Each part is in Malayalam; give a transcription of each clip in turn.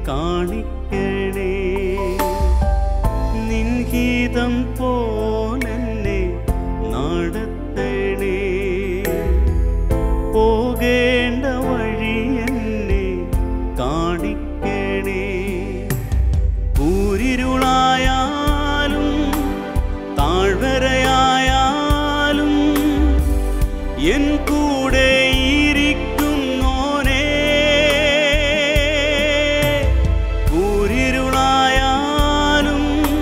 കാണിക്കണേ നിൻഹിതം പോലെന്നെ നടത്തണേ പോകേണ്ട വഴി എന്നെ കാണിക്കണേ കൂരിരുളായാലും താഴ്വരയായാലും എൻ കൂടെ ഇരിക്കുന്നോനേ കൂരിരുളായാലും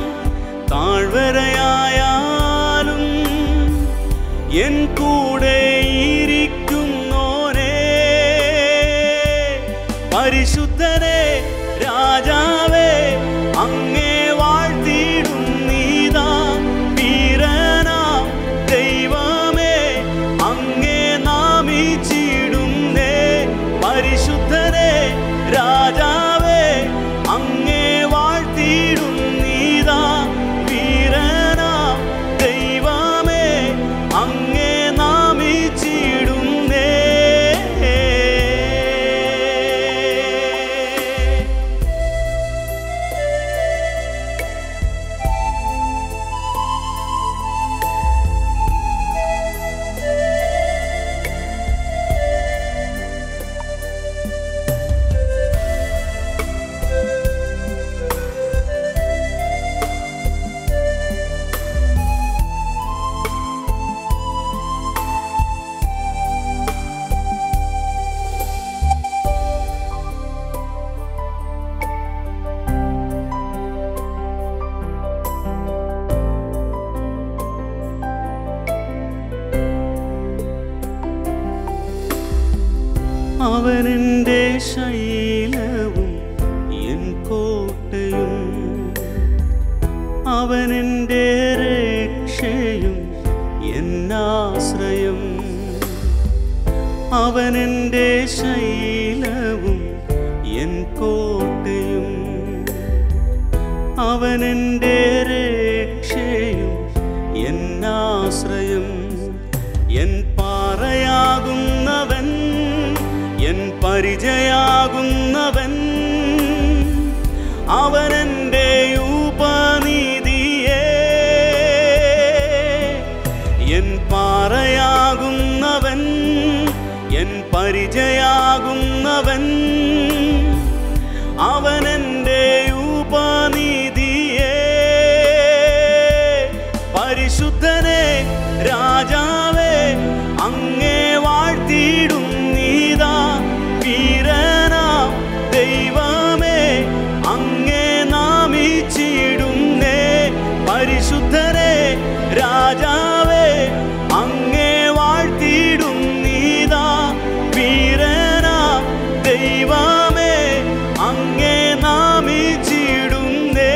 താഴ്വരയായാലും എൻ കൂടെ ഇരിക്കുന്നോനേ പരിശുദ്ധനെ രാജാവേ അങ്ങേ വാഴ്ത്തിയിടും നീതാ വീരനാം ദൈവമേ അങ്ങേ നാമിച്ചിടുന്നേ പരിശുദ്ധനെ രാജാവേ അങ്ങേ വാഴ്ത്തിയിടും നീതാ വീരനാം ദൈവമേ അങ്ങേ നാമിച്ചിടുന്നേ അവനെൻ്റെ ശൈലവും എൻ കോട്ടയും അവനെൻ്റെ രക്ഷയും എന്നാശ്രയം അവനെൻ്റെ ശൈലവും എൻ കോട്ടയും അവനെൻ്റെ രക്ഷയും എന്നാശ്രയം എൻ പാറയാകുന്നവൻ എൻ പരിചയാകുന്നവൻ അവനെൻ്റെ ഉപനീതിയേ എൻ പാറയാകുന്നവൻ എൻ പരിചയാകുന്നവൻ അവനെൻ്റെ ഉപനീതിയേ പരിശുദ്ധനെ രാജാവേ അങ്ങേ വാഴ്ത്തിയിടും നീതാ വീരനാം ദൈവമേ അങ്ങേ നാമിച്ചിടുന്നേ പരിശുദ്ധനെ രാജാവേ അങ്ങേ വാഴ്ത്തിയിടും നീതാ വീരനാം ദൈവമേ അങ്ങേ നാമിച്ചിടുന്നേ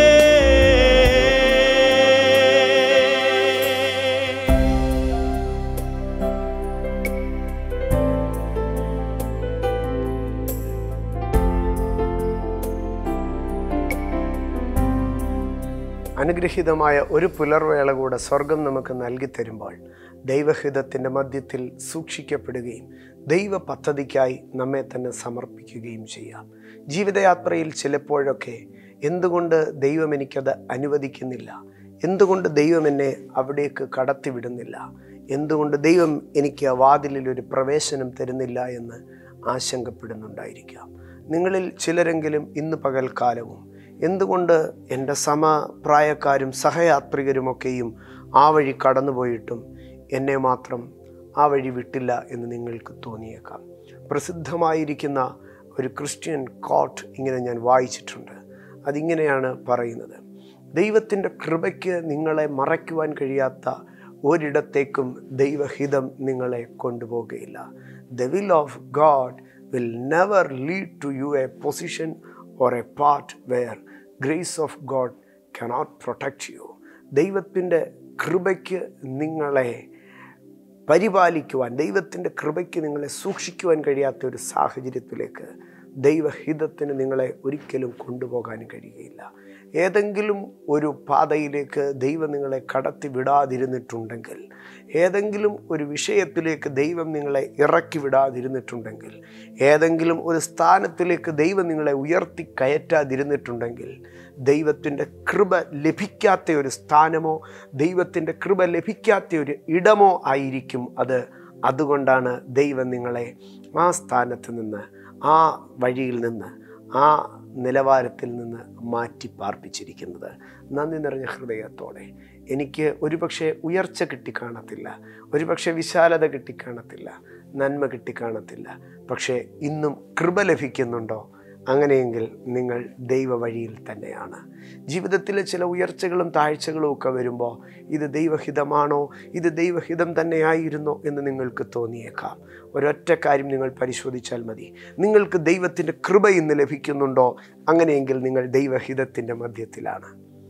അനുഗ്രഹീതമായ ഒരു പുലർവേള കൂടെ സ്വർഗം നമുക്ക് നൽകി തരുമ്പോൾ ദൈവഹിതത്തിൻ്റെ മധ്യത്തിൽ സൂക്ഷിക്കപ്പെടുകയും ദൈവ പദ്ധതിക്കായി നമ്മെ തന്നെ സമർപ്പിക്കുകയും ചെയ്യാം ജീവിതയാത്രയിൽ ചിലപ്പോഴൊക്കെ എന്തുകൊണ്ട് ദൈവം എനിക്കത് അനുവദിക്കുന്നില്ല എന്തുകൊണ്ട് ദൈവം എന്നെ അവിടേക്ക് കടത്തിവിടുന്നില്ല എന്തുകൊണ്ട് ദൈവം എനിക്ക് ആ വാതിലിൽ ഒരു പ്രവേശനം തരുന്നില്ല എന്ന് ആശങ്കപ്പെടുന്നുണ്ടായിരിക്കാം നിങ്ങളിൽ ചിലരെങ്കിലും ഇന്ന് പകൽക്കാലവും എന്തുകൊണ്ട് എൻ്റെ സമപ്രായക്കാരും സഹയാത്രികരുമൊക്കെയും ആ വഴി കടന്നുപോയിട്ടും എന്നെ മാത്രം ആ വഴി വിട്ടില്ല എന്ന് നിങ്ങൾക്ക് തോന്നിയേക്കാം പ്രസിദ്ധമായിരിക്കുന്ന ഒരു ക്രിസ്ത്യൻ കോട്ട് ഇങ്ങനെ ഞാൻ വായിച്ചിട്ടുണ്ട് അതിങ്ങനെയാണ് പറയുന്നത് ദൈവത്തിൻ്റെ കൃപയ്ക്ക് നിങ്ങളെ മറയ്ക്കുവാൻ കഴിയാത്ത ഒരിടത്തേക്കും ദൈവഹിതം നിങ്ങളെ കൊണ്ടുപോകുകയില്ല the will of God will never lead to you a position or a part where grace of God cannot protect you ദൈവത്തിൻ്റെ കൃപയ്ക്ക് നിങ്ങളെ പരിപാലിക്കുവാൻ ദൈവത്തിൻ്റെ കൃപയ്ക്ക് നിങ്ങളെ സൂക്ഷിക്കുവാൻ കഴിയാത്ത ഒരു സാഹചര്യത്തിലേക്ക് ദൈവഹിതത്തിന് നിങ്ങളെ ഒരിക്കലും കൊണ്ടുപോകാൻ കഴിയുകയില്ല ഏതെങ്കിലും ഒരു പാതയിലേക്ക് ദൈവം നിങ്ങളെ കടത്തി വിടാതിരുന്നിട്ടുണ്ടെങ്കിൽ ഏതെങ്കിലും ഒരു വിഷയത്തിലേക്ക് ദൈവം നിങ്ങളെ ഇറക്കി വിടാതിരുന്നിട്ടുണ്ടെങ്കിൽ ഏതെങ്കിലും ഒരു സ്ഥാനത്തിലേക്ക് ദൈവം നിങ്ങളെ ഉയർത്തി കയറ്റാതിരുന്നിട്ടുണ്ടെങ്കിൽ ദൈവത്തിൻ്റെ കൃപ ലഭിക്കാത്ത ഒരു സ്ഥാനമോ ദൈവത്തിൻ്റെ കൃപ ലഭിക്കാത്ത ഒരു ഇടമോ ആയിരിക്കും അത് അതുകൊണ്ടാണ് ദൈവം നിങ്ങളെ ആ സ്ഥാനത്ത് നിന്ന് ആ വഴിയിൽ നിന്ന് ആ നിലവാരത്തിൽ നിന്ന് മാറ്റി പാർപ്പിച്ചിരിക്കുന്നത് നന്ദി നിറഞ്ഞ ഹൃദയത്തോടെ എനിക്ക് ഒരുപക്ഷെ ഉയർച്ച കിട്ടിക്കാണത്തില്ല ഒരുപക്ഷെ വിശാലത കിട്ടിക്കാണത്തില്ല നന്മ കിട്ടിക്കാണത്തില്ല പക്ഷേ ഇന്നും കൃപ ലഭിക്കുന്നുണ്ടോ അങ്ങനെയെങ്കിൽ നിങ്ങൾ ദൈവ വഴിയിൽ തന്നെയാണ് ജീവിതത്തിലെ ചില ഉയർച്ചകളും താഴ്ചകളും ഒക്കെ വരുമ്പോൾ ഇത് ദൈവഹിതമാണോ ഇത് ദൈവഹിതം തന്നെയായിരുന്നോ എന്ന് നിങ്ങൾക്ക് തോന്നിയേക്കാം ഒരൊറ്റ കാര്യം നിങ്ങൾ പരിശോധിച്ചാൽ മതി നിങ്ങൾക്ക് ദൈവത്തിൻ്റെ കൃപ ഇന്ന് ലഭിക്കുന്നുണ്ടോ അങ്ങനെയെങ്കിൽ നിങ്ങൾ ദൈവഹിതത്തിൻ്റെ മധ്യത്തിലാണ്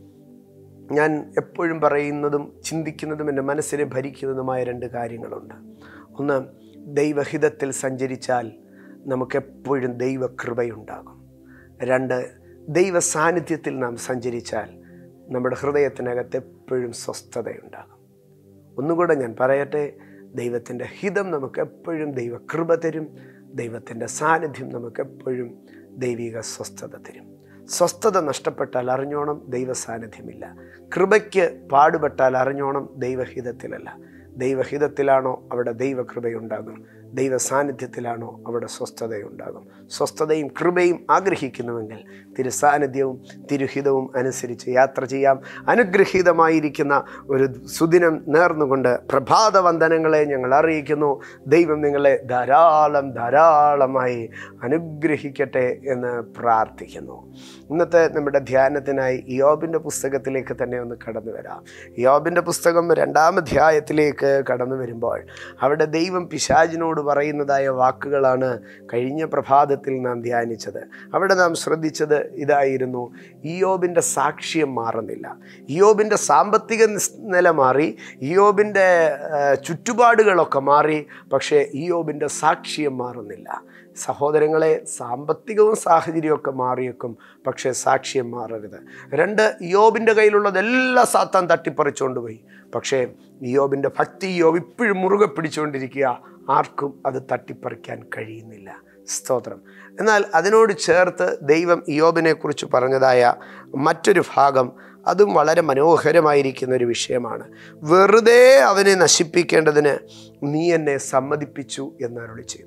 ഞാൻ എപ്പോഴും പറയുന്നതും ചിന്തിക്കുന്നതും എൻ്റെ മനസ്സിനെ ഭരിക്കുന്നതുമായ രണ്ട് കാര്യങ്ങളുണ്ട് ഒന്ന് ദൈവഹിതത്തിൽ സഞ്ചരിച്ചാൽ നമുക്കെപ്പോഴും ദൈവകൃപയുണ്ടാകും രണ്ട് ദൈവ സാന്നിധ്യത്തിൽ നാം സഞ്ചരിച്ചാൽ നമ്മുടെ ഹൃദയത്തിനകത്ത് എപ്പോഴും സ്വസ്ഥതയുണ്ടാകും ഒന്നുകൂടെ ഞാൻ പറയട്ടെ ദൈവത്തിൻ്റെ ഹിതം നമുക്ക് എപ്പോഴും ദൈവകൃപ തരും ദൈവത്തിൻ്റെ സാന്നിധ്യം നമുക്ക് എപ്പോഴും ദൈവിക സ്വസ്ഥത തരും സ്വസ്ഥത നഷ്ടപ്പെട്ടാൽ അറിഞ്ഞോണം ദൈവ സാന്നിധ്യമില്ല കൃപയ്ക്ക് പാടുപെട്ടാൽ അറിഞ്ഞോണം ദൈവഹിതത്തിലല്ല ദൈവഹിതത്തിലാണോ അവിടെ ദൈവകൃപയുണ്ടാകും ദൈവ സാന്നിധ്യത്തിലാണോ അവിടെ സ്വസ്ഥതയുണ്ടാകും സ്വസ്ഥതയും കൃപയും ആഗ്രഹിക്കുന്നുവെങ്കിൽ തിരു സാന്നിധ്യവും തിരുഹിതവും അനുസരിച്ച് യാത്ര ചെയ്യാം അനുഗ്രഹീതമായിരിക്കുന്ന ഒരു സുദിനം നേർന്നുകൊണ്ട് പ്രഭാത വന്ദനങ്ങളെ ഞങ്ങൾ അറിയിക്കുന്നു ദൈവം നിങ്ങളെ ധാരാളം ധാരാളമായി അനുഗ്രഹിക്കട്ടെ എന്ന് പ്രാർത്ഥിക്കുന്നു ഇന്നത്തെ നമ്മുടെ ധ്യാനത്തിനായി യോബിൻ്റെ പുസ്തകത്തിലേക്ക് തന്നെ ഒന്ന് കടന്നു വരാം യോബിൻ്റെ പുസ്തകം രണ്ടാം അധ്യായത്തിലേക്ക് കടന്നു വരുമ്പോൾ അവിടെ ദൈവം പിശാജിനോട് പറയുന്നതായ വാക്കുകളാണ് കഴിഞ്ഞ പ്രഭാതത്തിൽ നാം ധ്യാനിച്ചത് അവിടെ നാം ശ്രദ്ധിച്ചത് ഇതായിരുന്നു ഇയോബിൻ്റെ സാക്ഷ്യം മാറുന്നില്ല ഇയോബിൻ്റെ സാമ്പത്തിക നിസ്- നില മാറി ഇയോബിൻ്റെ ആ, ചുറ്റുപാടുകളൊക്കെ മാറി പക്ഷേ ഇയോബിൻ്റെ സാക്ഷ്യം മാറുന്നില്ല സഹോദരങ്ങളെ സാമ്പത്തികവും സാഹചര്യമൊക്കെ മാറിയേക്കും പക്ഷേ സാക്ഷ്യം മാറരുത് രണ്ട് യോബിൻ്റെ കയ്യിലുള്ളതെല്ലാം സാത്താൻ തട്ടിപ്പറിച്ചുകൊണ്ട് പോയി പക്ഷേ യോബിൻ്റെ ഭക്തി യോബ് ഇപ്പോഴും മുറുകെ പിടിച്ചുകൊണ്ടിരിക്കുക ആർക്കും അത് തട്ടിപ്പറിക്കാൻ കഴിയുന്നില്ല സ്തോത്രം എന്നാൽ അതിനോട് ചേർത്ത് ദൈവം ഇയോബിനെ കുറിച്ച് പറഞ്ഞതായ മറ്റൊരു ഭാഗം അതും വളരെ മനോഹരമായിരിക്കുന്ന ഒരു വിഷയമാണ് വെറുതെ അവനെ നശിപ്പിക്കേണ്ടതിന് നീ എന്നെ സമ്മതിപ്പിച്ചു എന്നരുളി ചെയ്തു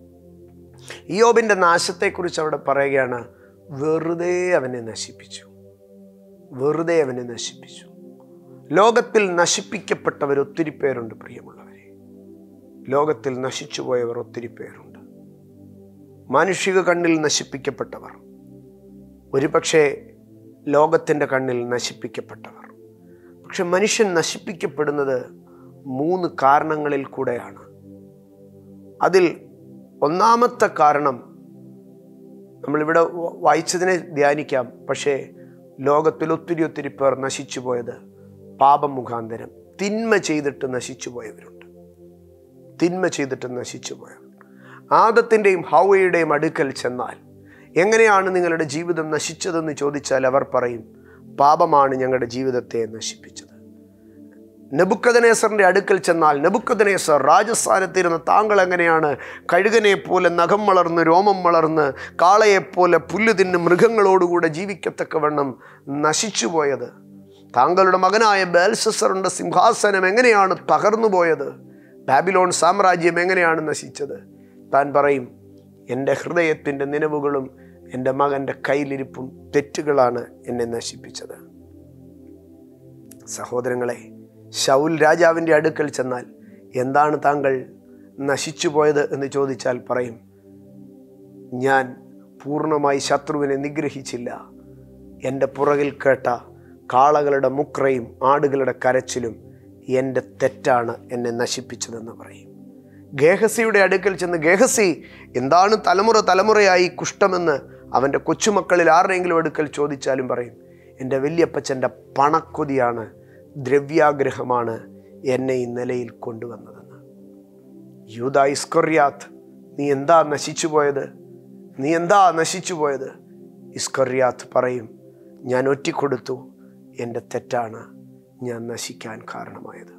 ഇയോബിൻ്റെ നാശത്തെക്കുറിച്ച് അവിടെ പറയുകയാണ് വെറുതെ അവനെ നശിപ്പിച്ചു വെറുതെ അവനെ നശിപ്പിച്ചു ലോകത്തിൽ നശിപ്പിക്കപ്പെട്ടവർ ഒത്തിരി പേരുണ്ട് പ്രിയമുള്ളവരെ ലോകത്തിൽ നശിച്ചുപോയവർ ഒത്തിരി പേരുണ്ട് മാനുഷിക കണ്ണിൽ നശിപ്പിക്കപ്പെട്ടവർ ഒരുപക്ഷെ ലോകത്തിൻ്റെ കണ്ണിൽ നശിപ്പിക്കപ്പെട്ടവർ പക്ഷെ മനുഷ്യൻ നശിപ്പിക്കപ്പെടുന്നത് മൂന്ന് കാരണങ്ങളിൽ കൂടെയാണ് അതിൽ ഒന്നാമത്തെ കാരണം നമ്മളിവിടെ വ- വായിച്ചതിനെ ധ്യാനിക്കാം പക്ഷേ ലോകത്തിൽ ഒത്തിരി ഒത്തിരി പേർ നശിച്ചു പോയത് പാപം മുഖാന്തരം തിന്മ ചെയ്തിട്ട് നശിച്ചു പോയവരുണ്ട് തിന്മ ചെയ്തിട്ട് നശിച്ചു പോയവർ ആദത്തിൻ്റെയും ഹൗവയുടെയും അടുക്കൽ ചെന്നാൽ എങ്ങനെയാണ് നിങ്ങളുടെ ജീവിതം നശിച്ചതെന്ന് ചോദിച്ചാൽ അവർ പറയും പാപമാണ് ഞങ്ങളുടെ ജീവിതത്തെ നശിപ്പിച്ചത് നെബുക്കദനേസറിൻ്റെ അടുക്കൽ ചെന്നാൽ നെബുക്കദനേസർ രാജസ്ഥാനത്തിരുന്ന താങ്കൾ എങ്ങനെയാണ് കഴുകനെ പോലെ നഖം വളർന്ന് രോമം വളർന്ന് കാളയെപ്പോലെ പുല്ല് തിന്ന് മൃഗങ്ങളോടുകൂടെ ജീവിക്കത്തക്കവണ്ണം നശിച്ചുപോയത് താങ്കളുടെ മകനായ ബേൽസസറിൻ്റെ സിംഹാസനം എങ്ങനെയാണ് തകർന്നു പോയത് ബാബിലോൺ സാമ്രാജ്യം എങ്ങനെയാണ് നശിച്ചത് താൻ പറയും എൻ്റെ ഹൃദയത്തിൻ്റെ നിലവുകളും എൻ്റെ മകൻ്റെ കയ്യിലിരിപ്പും തെറ്റുകളാണ് എന്നെ നശിപ്പിച്ചത് സഹോദരങ്ങളെ ശൗൽ രാജാവിൻ്റെ അടുക്കൽ ചെന്നാൽ എന്താണ് താങ്കൾ നശിച്ചു പോയത് എന്ന് ചോദിച്ചാൽ പറയും ഞാൻ പൂർണ്ണമായി ശത്രുവിനെ നിഗ്രഹിച്ചില്ല എൻ്റെ പുറകിൽ കേട്ട കാളകളുടെ മുക്രയും ആടുകളുടെ കരച്ചിലും എൻ്റെ തെറ്റാണ് എന്നെ നശിപ്പിച്ചതെന്ന് പറയും ഗേഹസിയുടെ അടുക്കൽ ചെന്ന് ഗേഹസി എന്താണ് തലമുറ തലമുറയായി കുഷ്ഠമെന്ന് അവൻ്റെ കൊച്ചുമക്കളിൽ ആരുടെയെങ്കിലും അടുക്കൽ ചോദിച്ചാലും പറയും എൻ്റെ വല്യപ്പച്ചൻ്റെ പണക്കൊതിയാണ് ദ്രവ്യാഗ്രഹമാണ് എന്നെ ഈ നിലയിൽ കൊണ്ടുവന്നതെന്ന് യൂത ഇസ്കൊറിയാത്ത് നീ എന്താ നശിച്ചു പോയത് നീ എന്താ നശിച്ചു പോയത് ഇസ്കറിയാത്ത് പറയും ഞാൻ ഒറ്റിക്കൊടുത്തു എൻ്റെ തെറ്റാണ് ഞാൻ നശിക്കാൻ കാരണമായത്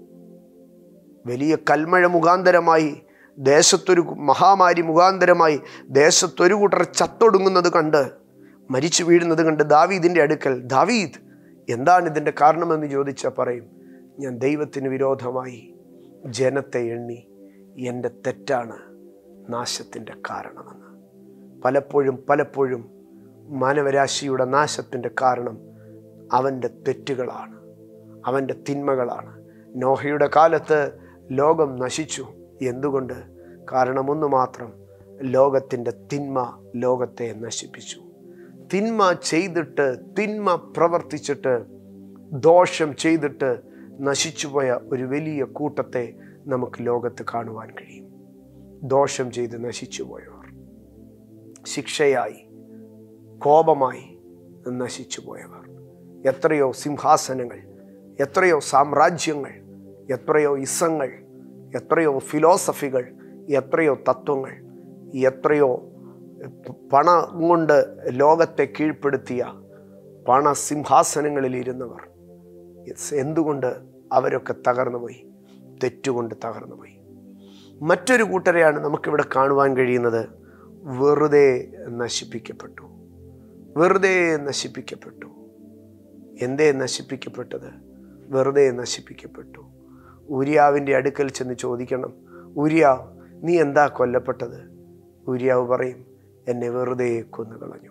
വലിയ കൽമഴ മുഖാന്തരമായി ദേശത്തൊരു മഹാമാരി മുഖാന്തരമായി ദേശത്തൊരു കൂട്ടർ ചത്തൊടുങ്ങുന്നത് കണ്ട് മരിച്ചു വീഴുന്നത് കണ്ട് ദാവീദിൻ്റെ അടുക്കൽ ദാവീദ് എന്താണ് ഇതിൻ്റെ കാരണമെന്ന് ചോദിച്ചാൽ പറയും ഞാൻ ദൈവത്തിന് വിരോധമായി ജനത്തെ എണ്ണി എൻ്റെ തെറ്റാണ് നാശത്തിൻ്റെ കാരണമെന്ന് പലപ്പോഴും പലപ്പോഴും മാനവരാശിയുടെ നാശത്തിൻ്റെ കാരണം അവൻ്റെ തെറ്റുകളാണ് അവൻ്റെ തിന്മകളാണ് നോഹയുടെ കാലത്ത് ലോകം നശിച്ചു എന്തുകൊണ്ട് കാരണം ഒന്ന് മാത്രം ലോകത്തിൻ്റെ തിന്മ ലോകത്തെ നശിപ്പിച്ചു തിന്മ ചെയ്തിട്ട് തിന്മ പ്രവർത്തിച്ചിട്ട് ദോഷം ചെയ്തിട്ട് നശിച്ചുപോയ ഒരു വലിയ കൂട്ടത്തെ നമുക്ക് ലോകത്ത് കാണുവാൻ കഴിയും ദോഷം ചെയ്ത് നശിച്ചുപോയവർ ശിക്ഷയായി കോപമായി നശിച്ചു പോയവർ എത്രയോ സിംഹാസനങ്ങൾ എത്രയോ സാമ്രാജ്യങ്ങൾ എത്രയോ ഇസങ്ങൾ എത്രയോ ഫിലോസഫികൾ എത്രയോ തത്വങ്ങൾ എത്രയോ പണം കൊണ്ട് ലോകത്തെ കീഴ്പ്പെടുത്തിയ പണ സിംഹാസനങ്ങളിൽ ഇരുന്നവർ എന്തുകൊണ്ട് അവരൊക്കെ തകർന്നുപോയി തെറ്റുകൊണ്ട് തകർന്നുപോയി മറ്റൊരു കൂട്ടരെയാണ് നമുക്കിവിടെ കാണുവാൻ കഴിയുന്നത് വെറുതെ നശിപ്പിക്കപ്പെട്ടു വെറുതെ നശിപ്പിക്കപ്പെട്ടു എന്തേ നശിപ്പിക്കപ്പെട്ടത് വെറുതെ നശിപ്പിക്കപ്പെട്ടു ഊര്യാവിൻ്റെ അടുക്കൽ ചെന്ന് ചോദിക്കണം ഊര്യാവ് നീ എന്താ കൊല്ലപ്പെട്ടത് ഊര്യാവ് പറയും എന്നെ വെറുതെ കൊന്നുകളഞ്ഞു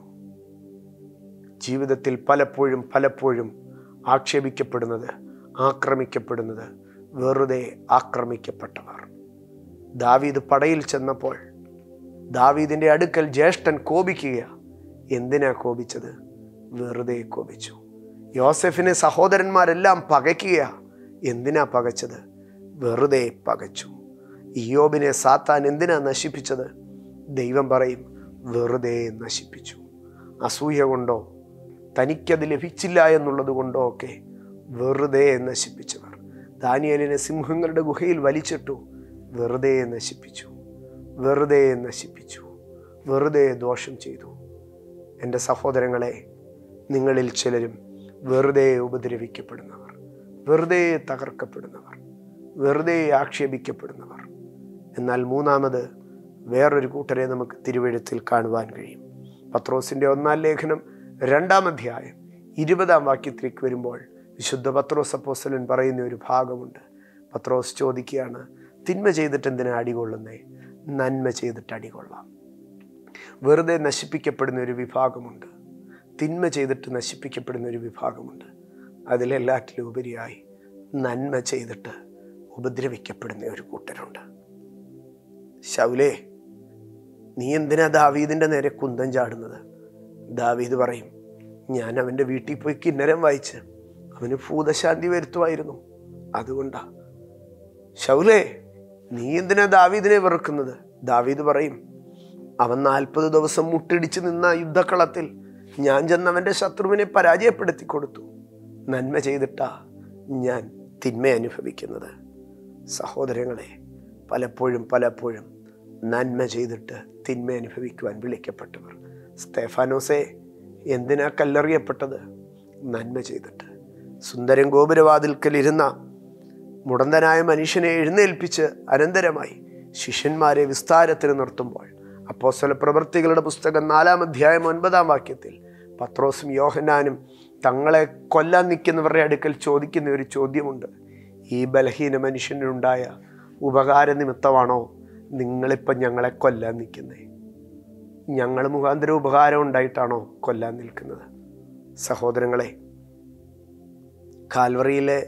ജീവിതത്തിൽ പലപ്പോഴും പലപ്പോഴും ആക്ഷേപിക്കപ്പെടുന്നത് ആക്രമിക്കപ്പെടുന്നത് വെറുതെ ആക്രമിക്കപ്പെട്ടവർ ദാവീദ് പടയിൽ ചെന്നപ്പോൾ ദാവീദിൻ്റെ അടുക്കൽ ജ്യേഷ്ഠൻ കോപിക്കുക എന്തിനാ കോപിച്ചത് വെറുതെ കോപിച്ചു യോസെഫിനെ സഹോദരന്മാരെല്ലാം പകയ്ക്കുക എന്തിനാ പകച്ചത് വെറുതെ പകച്ചു ഇയോബിനെ സാത്താൻ എന്തിനാ നശിപ്പിച്ചത് ദൈവം പറയും വെറുതെ നശിപ്പിച്ചു അസൂയ കൊണ്ടോ തനിക്കത് ലഭിച്ചില്ല എന്നുള്ളത് കൊണ്ടോ ഒക്കെ വെറുതെ നശിപ്പിച്ചവർ ദാനിയലിനെ സിംഹങ്ങളുടെ ഗുഹയിൽ വലിച്ചിട്ടു വെറുതെ നശിപ്പിച്ചു വെറുതെ നശിപ്പിച്ചു വെറുതെ ദോഷം ചെയ്തു എൻ്റെ സഹോദരങ്ങളെ നിങ്ങളിൽ ചിലരും വെറുതെ ഉപദ്രവിക്കപ്പെടുന്നവർ വെറുതെ തകർക്കപ്പെടുന്നവർ വെറുതെ ആക്ഷേപിക്കപ്പെടുന്നവർ എന്നാൽ മൂന്നാമത് വേറൊരു കൂട്ടരെ നമുക്ക് തിരുവഴുത്തിൽ കാണുവാൻ കഴിയും പത്രോസിൻ്റെ ഒന്നാം ലേഖനം രണ്ടാം അധ്യായം ഇരുപതാം വാക്യത്തിലേക്ക് വരുമ്പോൾ വിശുദ്ധ പത്രോസ് അപ്പോസ്തലൻ പറയുന്ന ഒരു ഭാഗമുണ്ട് പത്രോസ് ചോദിക്കുകയാണ് തിന്മ ചെയ്തിട്ട് എന്തിനാ അടികൊള്ളുന്നേ നന്മ ചെയ്തിട്ട് അടികൊള്ളാം വെറുതെ നശിപ്പിക്കപ്പെടുന്ന ഒരു വിഭാഗമുണ്ട് തിന്മ ചെയ്തിട്ട് നശിപ്പിക്കപ്പെടുന്ന ഒരു വിഭാഗമുണ്ട് അതിലെല്ലാറ്റിലും ഉപരിയായി നന്മ ചെയ്തിട്ട് ഉപദ്രവിക്കപ്പെടുന്ന ഒരു കൂട്ടരുണ്ട് ശൗലേ നീ എന്തിനാ ദാവീദിൻ്റെ നേരെ കുന്തം ചാടുന്നത് ദാവീദ് പറയും ഞാൻ അവൻ്റെ വീട്ടിൽ പോയി കിന്നരം വായിച്ച് അവന് ഭൂതശാന്തി വരുത്തുമായിരുന്നു അതുകൊണ്ടാ ശൗലേ നീ എന്തിനാ ദാവീദിനെ വെറുക്കുന്നത് ദാവീദ് പറയും അവൻ നാൽപ്പത് ദിവസം മുട്ടിടിച്ച് നിന്ന യുദ്ധക്കളത്തിൽ ഞാൻ ചെന്ന് അവൻ്റെ ശത്രുവിനെ പരാജയപ്പെടുത്തി കൊടുത്തു നന്മ ചെയ്തിട്ടാ ഞാൻ തിന്മ അനുഭവിക്കുന്നത് സഹോദരങ്ങളെ പലപ്പോഴും പലപ്പോഴും നന്മ ചെയ്തിട്ട് തിന്മ അനുഭവിക്കുവാൻ വിളിക്കപ്പെട്ടവർ സ്തേഫാനോസെ എന്തിനാ കല്ലെറിയപ്പെട്ടത് നന്മ ചെയ്തിട്ട് സുന്ദരൻ ഗോപുരവാതിൽക്കലിരുന്ന മുടന്തനായ മനുഷ്യനെ എഴുന്നേൽപ്പിച്ച് അനന്തരമായി ശിഷ്യന്മാരെ വിസ്താരത്തിന് നിർത്തുമ്പോൾ അപ്പോസ്തല പ്രവൃത്തികളുടെ പുസ്തകം നാലാം അധ്യായം ഒൻപതാം വാക്യത്തിൽ പത്രോസും യോഹനാനും തങ്ങളെ കൊല്ലാൻ നിൽക്കുന്നവരുടെ അടുക്കൽ ചോദിക്കുന്ന ഒരു ചോദ്യമുണ്ട് ഈ ബലഹീന മനുഷ്യനുണ്ടായ ഉപകാര നിമിത്തമാണോ നിങ്ങളിപ്പം ഞങ്ങളെ കൊല്ലാൻ നിൽക്കുന്നത് ഞങ്ങൾ മുഖാന്തരം ഉപകാരം ഉണ്ടായിട്ടാണോ കൊല്ലാൻ നിൽക്കുന്നത് സഹോദരങ്ങളെ കാൽവറിയിലെ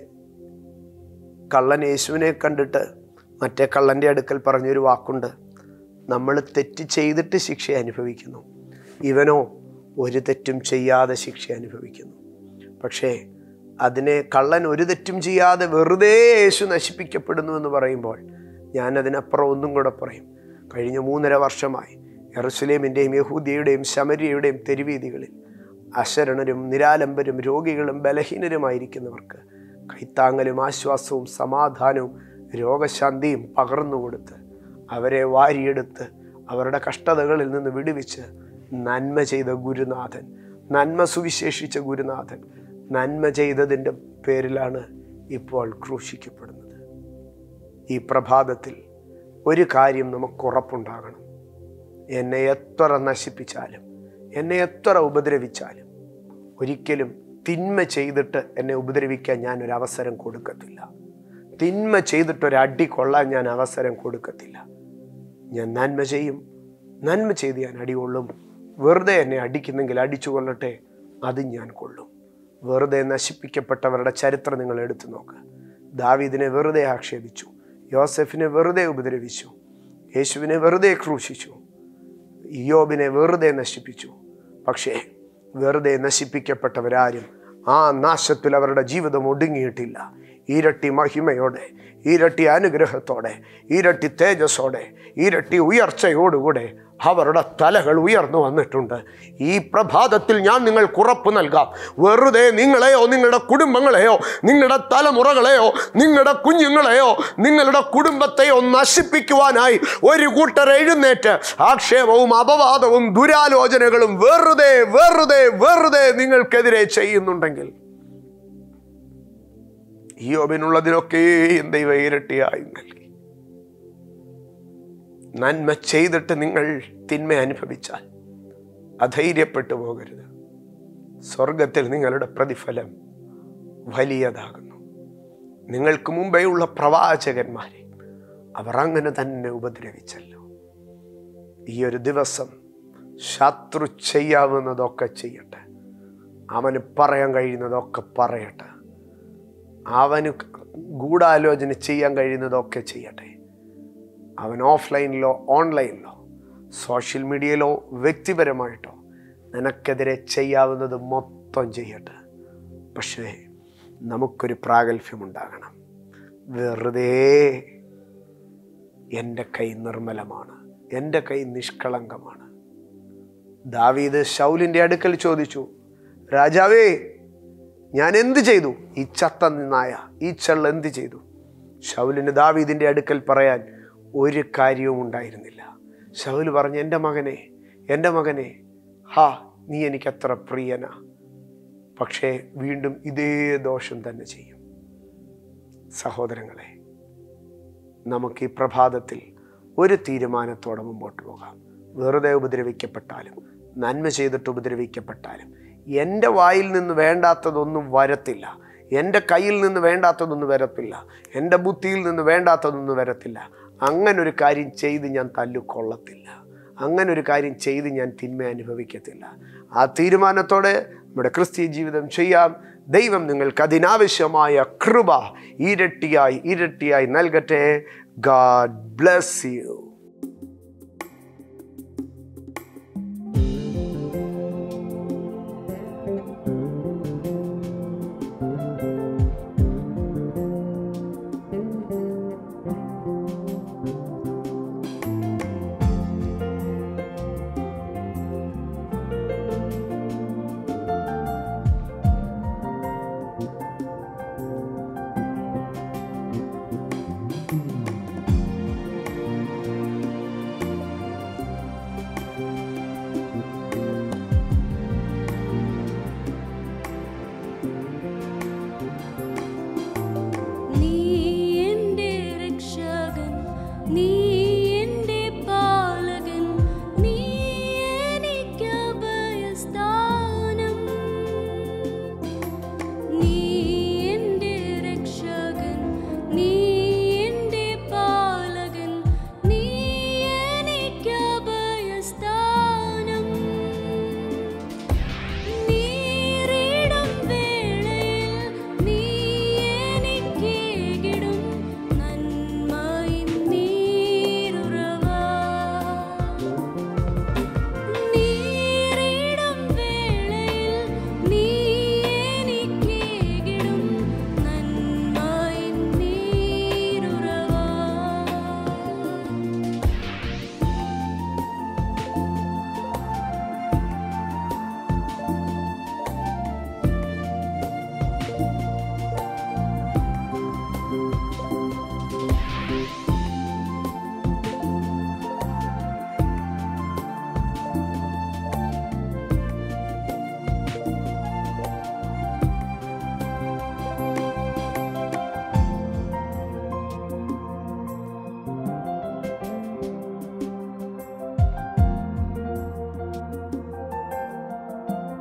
കള്ളൻ യേശുവിനെ കണ്ടിട്ട് മറ്റേ കള്ളൻ്റെ അടുക്കൽ പറഞ്ഞൊരു വാക്കുണ്ട് നമ്മൾ തെറ്റ് ചെയ്തിട്ട് ശിക്ഷ അനുഭവിക്കുന്നു ഇവനോ ഒരു തെറ്റും ചെയ്യാതെ ശിക്ഷ അനുഭവിക്കുന്നു പക്ഷേ അതിനെ കള്ളൻ ഒരു തെറ്റും ചെയ്യാതെ വെറുതെ യേശു നശിപ്പിക്കപ്പെടുന്നു എന്ന് പറയുമ്പോൾ ഞാൻ അതിനപ്പുറം ഒന്നും കൂടെ പറയും കഴിഞ്ഞ മൂന്നര വർഷമായി എറുസലേമിൻ്റെയും യഹൂദിയുടെയും ശമരിയയുടെയും തെരുവീതികളിൽ അശരണരും നിരാലംബരും രോഗികളും ബലഹീനരുമായിരിക്കുന്നവർക്ക് കൈത്താങ്ങലും ആശ്വാസവും സമാധാനവും രോഗശാന്തിയും പകർന്നു കൊടുത്ത് അവരെ വാരിയെടുത്ത് അവരുടെ കഷ്ടതകളിൽ നിന്ന് വിടുവിച്ച് നന്മ ചെയ്ത ഗുരുനാഥൻ നന്മ സുവിശേഷിച്ച ഗുരുനാഥൻ നന്മ ചെയ്തതിൻ്റെ പേരിലാണ് ഇപ്പോൾ ക്രൂശിക്കപ്പെടുന്നത് ഈ പ്രഭാതത്തിൽ ഒരു കാര്യം നമുക്ക് ഉറപ്പുണ്ടാകണം എന്നെ എത്ര നശിപ്പിച്ചാലും എന്നെ എത്ര ഉപദ്രവിച്ചാലും ഒരിക്കലും തിന്മ ചെയ്തിട്ട് എന്നെ ഉപദ്രവിക്കാൻ ഞാൻ ഒരു അവസരം കൊടുക്കത്തില്ല തിന്മ ചെയ്തിട്ട് ഒരു അടി കൊള്ളാൻ ഞാൻ അവസരം കൊടുക്കത്തില്ല ഞാൻ നന്മ ചെയ്യും നന്മ ചെയ്ത് ഞാൻ അടി കൊള്ളും വെറുതെ എന്നെ അടിക്കുന്നെങ്കിൽ അടിച്ചു കൊള്ളട്ടെ അത് ഞാൻ കൊള്ളും വെറുതെ നശിപ്പിക്കപ്പെട്ടവരുടെ ചരിത്രം നിങ്ങൾ എടുത്തു നോക്ക് ദാവീദിനെ വെറുതെ ആക്ഷേപിച്ചു യോസഫിനെ വെറുതെ ഉപദ്രവിച്ചു യേശുവിനെ വെറുതെ ക്രൂശിച്ചു ഇയോബിനെ വെറുതെ നശിപ്പിച്ചു പക്ഷേ വെറുതെ നശിപ്പിക്കപ്പെട്ടവരാരും ആ നാശത്തിൽ അവരുടെ ജീവിതം ഒടുങ്ങിയിട്ടില്ല ഇരട്ടി മഹിമയോടെ ഇരട്ടി അനുഗ്രഹത്തോടെ ഇരട്ടി തേജസ്സോടെ ഇരട്ടി ഉയർച്ചയോടുകൂടെ അവരുടെ തലകൾ ഉയർന്നു വന്നിട്ടുണ്ട് ഈ പ്രഭാതത്തിൽ ഞാൻ നിങ്ങൾക്ക് ഉറപ്പ് നൽകാം വെറുതെ നിങ്ങളെയോ നിങ്ങളുടെ കുടുംബങ്ങളെയോ നിങ്ങളുടെ തലമുറകളെയോ നിങ്ങളുടെ കുഞ്ഞുങ്ങളെയോ നിങ്ങളുടെ കുടുംബത്തെയോ നശിപ്പിക്കുവാനായി ഒരു കൂട്ടർ എഴുന്നേറ്റ് ആക്ഷേപവും അപവാദവും ദുരാലോചനകളും വെറുതെ വെറുതെ വെറുതെ നിങ്ങൾക്കെതിരെ ചെയ്യുന്നുണ്ടെങ്കിൽ യോബിനുള്ളതിനൊക്കെയും ദൈവ ഇരട്ടിയായി നൽകി നന്മ ചെയ്തിട്ട് നിങ്ങൾ തിന്മ അനുഭവിച്ചാൽ അധൈര്യപ്പെട്ടു പോകരുത് സ്വർഗത്തിൽ നിങ്ങളുടെ പ്രതിഫലം വലിയതാകുന്നു നിങ്ങൾക്ക് മുമ്പേ ഉള്ള പ്രവാചകന്മാരെ അവർ അങ്ങനെ തന്നെ ഉപദ്രവിച്ചല്ലോ ഈ ഒരു ദിവസം ശത്രു ചെയ്യാവുന്നതൊക്കെ ചെയ്യട്ടെ അവന് പറയാൻ കഴിയുന്നതൊക്കെ പറയട്ടെ അവന് ഗൂഢാലോചന ചെയ്യാൻ കഴിയുന്നതൊക്കെ ചെയ്യട്ടെ അവൻ ഓഫ്ലൈനിലോ ഓൺലൈനിലോ സോഷ്യൽ മീഡിയയിലോ വ്യക്തിപരമായിട്ടോ നിനക്കെതിരെ ചെയ്യാവുന്നത് മൊത്തം ചെയ്യട്ടെ പക്ഷേ നമുക്കൊരു പ്രാഗൽഭ്യമുണ്ടാകണം വെറുതെ എൻ്റെ കൈ നിർമ്മലമാണ് എൻ്റെ കൈ നിഷ്കളങ്കമാണ് ദാവീദ് ശൗലിൻ്റെ അടുക്കൽ ചോദിച്ചു രാജാവേ ഞാൻ എന്ത് ചെയ്തു ഈ ചത്ത നിന്നായ ഈ ചെള്ള എന്ത് ചെയ്തു ശൗലിന് ദാവീദിൻ്റെ അടുക്കൽ പറയാൻ ഒരു കാര്യവും ഉണ്ടായിരുന്നില്ല ശൗല് പറഞ്ഞു എൻ്റെ മകനെ എൻ്റെ മകനെ ഹാ നീ എനിക്കത്ര പ്രിയനാ പക്ഷേ വീണ്ടും ഇതേ ദോഷം തന്നെ ചെയ്യും സഹോദരങ്ങളെ നമുക്ക് ഈ പ്രഭാതത്തിൽ ഒരു തീരുമാനത്തോടെ മുമ്പോട്ട് പോകാം വെറുതെ ഉപദ്രവിക്കപ്പെട്ടാലും നന്മ ചെയ്തിട്ട് ഉപദ്രവിക്കപ്പെട്ടാലും എൻ്റെ വായിൽ നിന്ന് വേണ്ടാത്തതൊന്നും വരത്തില്ല എൻ്റെ കയ്യിൽ നിന്ന് വേണ്ടാത്തതൊന്നും വരത്തില്ല എൻ്റെ ബുദ്ധിയിൽ നിന്ന് വേണ്ടാത്തതൊന്നും വരത്തില്ല അങ്ങനൊരു കാര്യം ചെയ്ത് ഞാൻ തല്ലുകൊള്ളത്തില്ല അങ്ങനെ ഒരു കാര്യം ചെയ്ത് ഞാൻ തിന്മ അനുഭവിക്കത്തില്ല ആ തീരുമാനത്തോടെ നമ്മുടെ ക്രിസ്തീയ ജീവിതം ചെയ്യാം ദൈവം നിങ്ങൾക്ക് അതിനാവശ്യമായ കൃപ ഇരട്ടിയായി ഇരട്ടിയായി നൽകട്ടെ ഗാഡ് ബ്ലസ് യു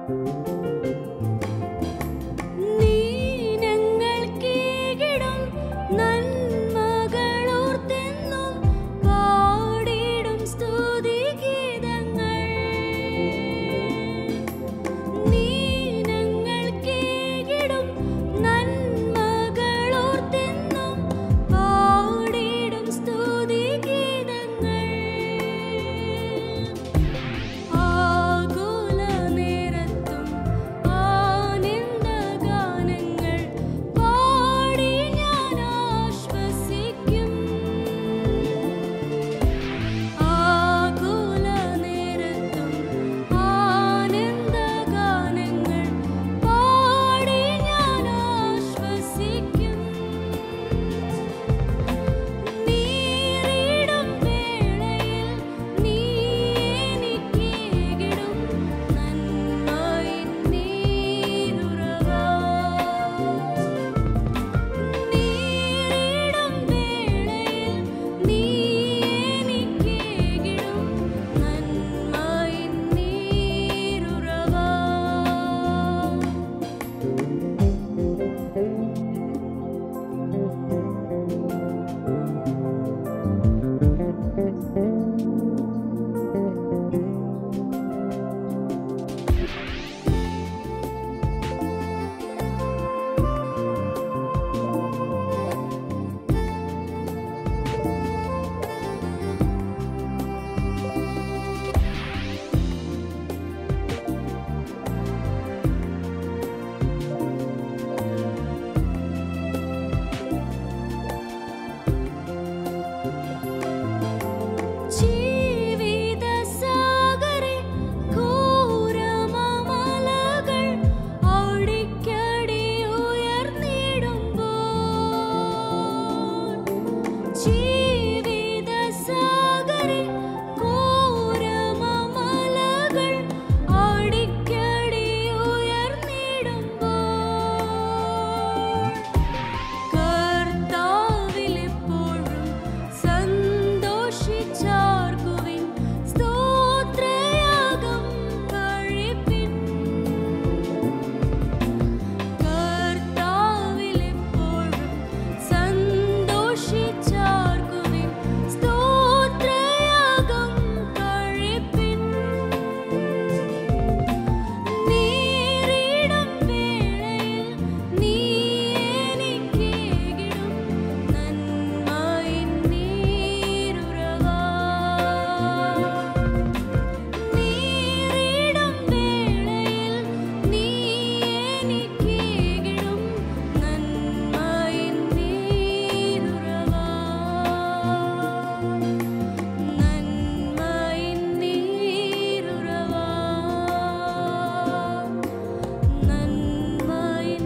നീ ഞങ്ങൾക്കേകിടും നന്മകളോർത്തെന്നും പാടിടും സ്തുതിഗീതങ്ങൾ. നീ ഞങ്ങൾക്കേകിടും നന്മകളോർത്തെന്നും പാടിടും സ്തുതിഗീതങ്ങൾ. ആകുല നേരത്തും ആനന്ദഗാനങ്ങൾ പാടി ഞാൻ ആശ്വസിക്കും ആകുല നേരത്തും ആനന്ദഗാനങ്ങൾ പാടി ഞാൻ ആശ്വസിക്കും നീരിടും വേളയിൽ നീ എനിക്കേകിടും നന്മയിൻ നീരുറവാ നീരിടും വേളയിൽ നീ എനിക്കേകിടും നന്മയിൻ നീരുറവാ ജീവിതസാഗരെ ഘോരമമലകൾ അടിക്കടി ഉയർന്നിടുമ്പോൾ ജീവിതസാഗരെ ഘോരമമലകൾ അടിക്കടി ഉയർന്നിടുമ്പോൾ കർത്താവിലെപ്പോഴും സന്തോഷിച്ചാർക്കുവിൻ സ്തോത്രയാഗം കഴിപ്പിൻ കർത്താവിലെപ്പോഴും സന്തോഷിച്ചാർക്കുവിൻ സ്തോത്രയാഗം കഴിപ്പിൻ നീരിടും വേളയിൽ നീ എനിക്കേകിടും നന്മയിൻ നീരുറവാ നീരിടും വേളയിൽ നീ എനിക്കേകിടും നന്മയിൻ നീരുറവാ നന്മയിൻ നീരുറവാ നന്മയിൻ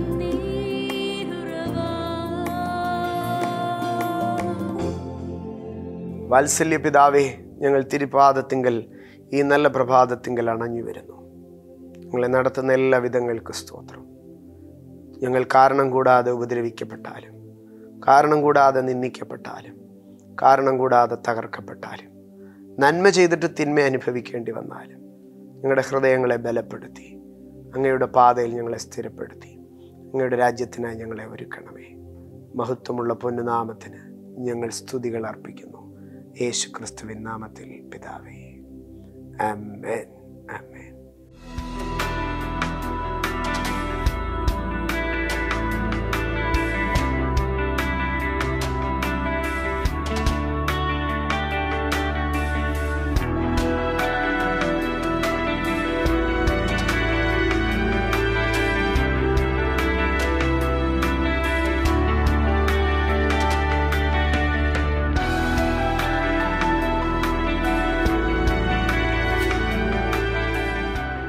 നീരുറവാ വാത്സല്യ പിതാവേ ഞങ്ങൾ തിരുപാദത്തിങ്കൽ ഈ നല്ല പ്രഭാതത്തിങ്കൽ അണഞ്ഞു വരുന്നു ഞങ്ങളെ നടത്തുന്ന എല്ലാ വിധങ്ങൾക്ക് സ്തോത്രം ഞങ്ങൾ കാരണം കൂടാതെ ഉപദ്രവിക്കപ്പെട്ടാലും കാരണം കൂടാതെ നിന്ദിക്കപ്പെട്ടാലും കാരണം കൂടാതെ തകർക്കപ്പെട്ടാലും നന്മ ചെയ്തിട്ട് തിന്മ അനുഭവിക്കേണ്ടി വന്നാലും ഞങ്ങളുടെ ഹൃദയങ്ങളെ ബലപ്പെടുത്തി അങ്ങയുടെ പാതയിൽ ഞങ്ങളെ സ്ഥിരപ്പെടുത്തി അങ്ങയുടെ രാജ്യത്തിനായി ഞങ്ങളെ ഒരുക്കണമേ മഹത്വമുള്ള പൊന്നുനാമത്തിന് ഞങ്ങൾ സ്തുതികൾ അർപ്പിക്കുന്നു യേശു ക്രിസ്തുവിൻ നാമത്തിൽ പിതാവേ ആമേൻ ആമേൻ